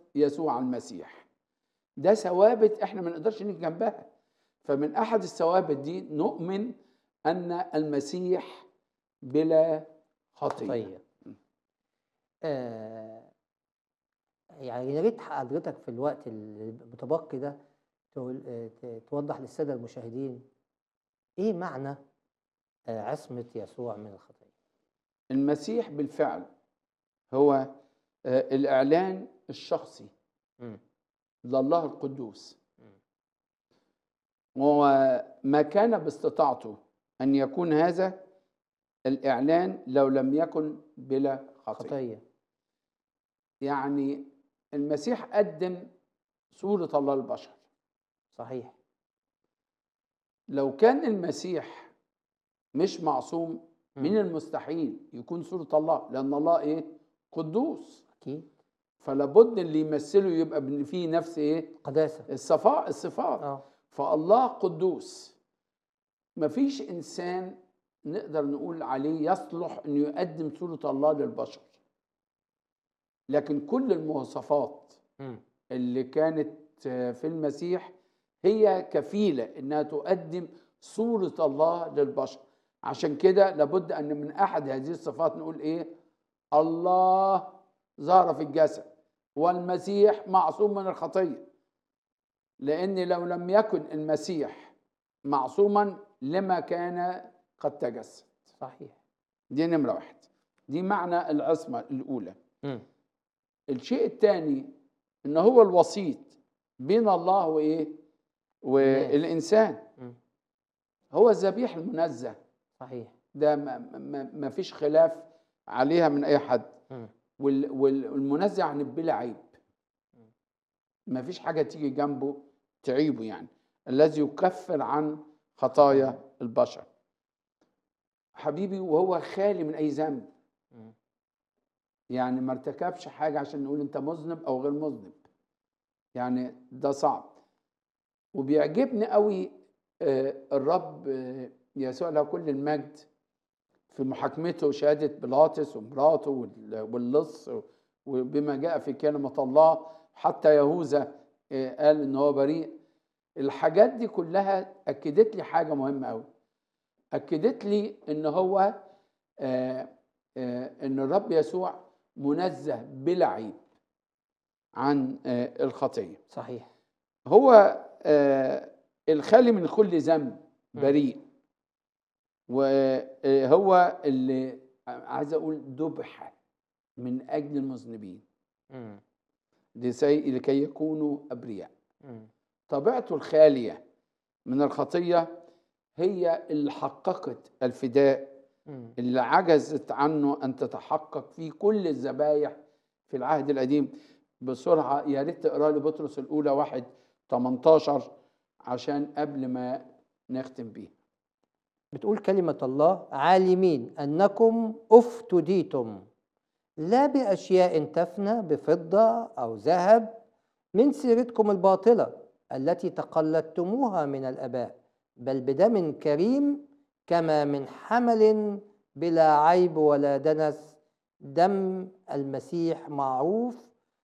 يسوع المسيح ده ثوابت احنا ما نقدرش نيجي جنبها فمن احد الثوابت دي نؤمن ان المسيح بلا خطيه طيب آه يعني يا ريت حضرتك في الوقت المتبقي ده تقول آه، ت- توضح للساده المشاهدين ايه معنى آه، عصمه يسوع من الخطيه المسيح بالفعل هو آه، الاعلان الشخصي مم. لله القدوس مم. وما كان باستطاعته ان يكون هذا الاعلان لو لم يكن بلا خطيه خطيه يعني المسيح قدم صوره الله البشر صحيح لو كان المسيح مش معصوم مم. من المستحيل يكون صوره الله لان الله ايه قدوس اكيد فلابد اللي يمثله يبقى بن- فيه نفس ايه قداسه الصفاء الصفات اه فالله قدوس مفيش انسان نقدر نقول عليه يصلح انه يقدم صوره الله للبشر لكن كل المواصفات مم. اللي كانت في المسيح هي كفيله انها تقدم صوره الله للبشر عشان كده لابد ان من احد هذه الصفات نقول ايه الله ظهر في الجسد والمسيح معصوم من الخطيه لان لو لم يكن المسيح معصوما لما كان قد تجسد صحيح دي نمره واحد دي معنى العصمه الاولى مم. الشيء الثاني ان هو الوسيط بين الله وايه والانسان مم. هو الذبيح المنزه صحيح ده ما, ما, ما فيش خلاف عليها من اي حد مم. وال- وال- والمنزه عن بلا عيب ما فيش حاجه تيجي جنبه تعيبه يعني الذي يكفر عن خطايا البشر حبيبي وهو خالي من اي ذنب مم. يعني ما ارتكبش حاجه عشان نقول انت مذنب او غير مذنب يعني ده صعب وبيعجبني قوي آه، الرب آه، يسوع له كل المجد في محاكمته شهاده بيلاطس ومراته وال- واللص وبما جاء في كلمه الله حتى يهوذا آه، قال ان هو بريء الحاجات دي كلها اكدت لي حاجه مهمه قوي اكدت لي ان هو آه، آه، ان الرب يسوع منزه بلا عيب عن آه، الخطيه صحيح هو آه، الخالي من كل ذنب مم. بريء وهو اللي عايز اقول ذبح من اجل المذنبين مم. لسي- لكي يكونوا ابرياء مم. طبيعته الخاليه من الخطيه هي اللي حققت الفداء مم. اللي عجزت عنه ان تتحقق في كل الذبايح في العهد القديم بسرعه يا ريت تقرا لي بطرس الاولى واحد 18 عشان قبل ما نختم بيه بتقول كلمة الله عالمين أنكم افتديتم لا بأشياء تفنى بفضة أو ذهب من سيرتكم الباطلة التي تقلدتموها من الآباء بل بدم كريم كما من حمل بلا عيب ولا دنس دم المسيح معروف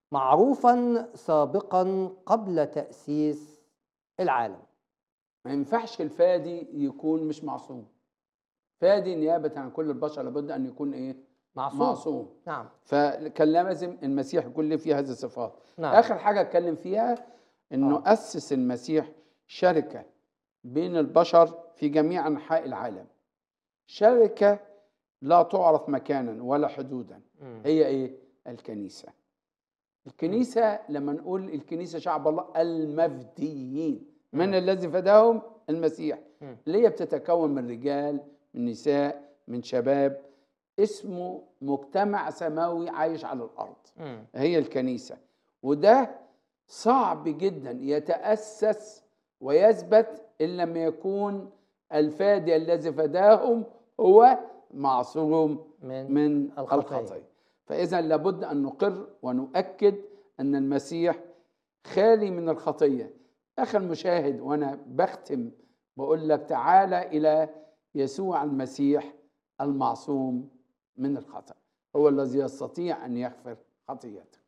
معروفا سابقا قبل تأسيس العالم ما ينفعش الفادي يكون مش معصوم فادي نيابه عن كل البشر لابد ان يكون ايه معصوم, معصوم نعم فكان لازم المسيح يكون له فيه هذه الصفات نعم اخر حاجه اتكلم فيها انه آه. اسس المسيح شركه بين البشر في جميع انحاء العالم شركه لا تعرف مكانا ولا حدودا مم. هي ايه الكنيسه الكنيسه لما نقول الكنيسه شعب الله المفديين من مم. الذي فداهم المسيح مم. اللي هي بتتكون من رجال من نساء من شباب اسمه مجتمع سماوي عايش على الارض مم. هي الكنيسة وده صعب جدا يتأسس ويثبت إن لم يكون الفادي الذي فداهم هو معصوم من من الخطية. الخطية فإذا لابد أن نقر ونؤكد أن المسيح خالي من الخطية أخي المشاهد وأنا بختم بقول لك تعالى إلى يسوع المسيح المعصوم من الخطأ هو الذي يستطيع أن يغفر خطيئتك